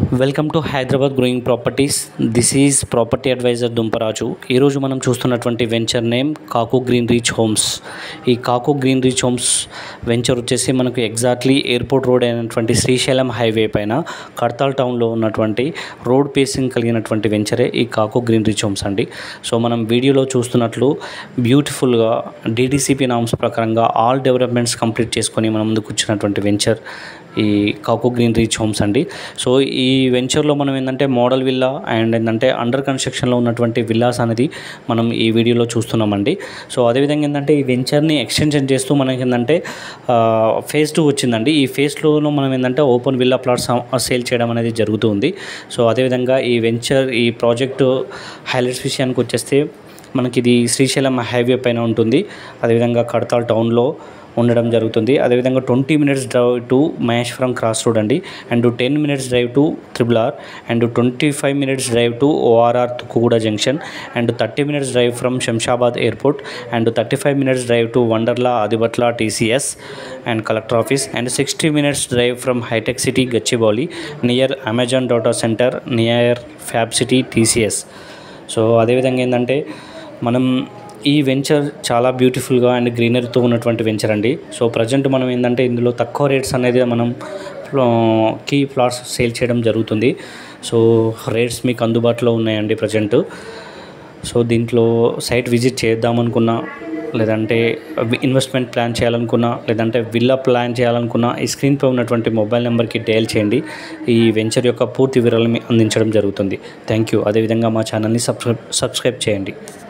welcome to Hyderabad growing properties this is property advisor Dumparaju ఈరోజు మనం చూస్తున్నటువంటి venture name Kaku green reach homes ఈ Kaku green reach homes venture వచ్చేసి మనకు ఎగ్జాక్ట్లీ ఎయిర్పోర్ట్ రోడ్ అయినటువంటి శ్రీశైలం హైవే పైన కడతాల్ టౌన్లో ఉన్నటువంటి రోడ్ పేసింగ్ కలిగినటువంటి వెంచరే ఈ కాకు గ్రీన్ రీచ్ హోమ్స్ అండి సో మనం వీడియోలో చూస్తున్నట్లు బ్యూటిఫుల్గా డీడీసీపీ నామ్స్ ప్రకారంగా ఆల్ డెవలప్మెంట్స్ కంప్లీట్ చేసుకొని మన ముందుకు వచ్చినటువంటి వెంచర్ ఈ కాకు గ్రీన్ రీచ్ హోమ్స్ అండి సో ఈ వెంచర్లో మనం ఏంటంటే మోడల్ విల్లా అండ్ ఏంటంటే అండర్ కన్స్ట్రక్షన్లో ఉన్నటువంటి విల్లాస్ అనేది మనం ఈ వీడియోలో చూస్తున్నామండి సో అదేవిధంగా ఏంటంటే ఈ వెంచర్ని ఎక్స్టెన్షన్ చేస్తూ మనకి ఏంటంటే ఫేజ్ టూ వచ్చిందండి ఈ ఫేజ్ టూలో మనం ఏంటంటే ఓపెన్ విల్లా ప్లాట్స్ సేల్ చేయడం అనేది జరుగుతుంది సో అదేవిధంగా ఈ వెంచర్ ఈ ప్రాజెక్టు హైలైట్స్ విషయానికి వచ్చేస్తే మనకి ఇది శ్రీశైలం హైవే పైన ఉంటుంది అదేవిధంగా కడతాల్ టౌన్లో ఉండడం జరుగుతుంది అదేవిధంగా twenty minutes drive to Maheshwaram cross road అండి and ten minutes drive to triple R and twenty five minutes drive to ORR Tukkuguda junction and thirty minutes drive from Shamshabad airport and thirty five minutes drive to Wonderla Adibatla TCS and collector office and sixty minutes drive from hitech city Gachibowli near Amazon data centre near fab city TCS so అదేవిధంగా ఏంటంటే మనం ఈ venture చాలా బ్యూటిఫుల్గా and గ్రీనరీతో ఉన్నటువంటి venture అండి so present మనం ఏంటంటే ఇందులో తక్కువ రేట్స్ అనేది మనం కీ ప్లాట్స్ సేల్ చేయడం జరుగుతుంది సో రేట్స్ మీకు అందుబాటులో ఉన్నాయండి ప్రజెంట్ సో దీంట్లో సైట్ విజిట్ చేద్దామనుకున్నా లేదంటే ఇన్వెస్ట్మెంట్ ప్లాన్ చేయాలనుకున్నా లేదంటే విల్లా ప్లాన్ చేయాలనుకున్నా ఈ స్క్రీన్పై ఉన్నటువంటి మొబైల్ నెంబర్కి డయల్ చేయండి ఈ వెంచర్ యొక్క పూర్తి వివరాలు అందించడం జరుగుతుంది థ్యాంక్ యూ అదేవిధంగా మా ఛానల్ని సబ్స్క్రైబ్ సబ్స్క్రైబ్ చేయండి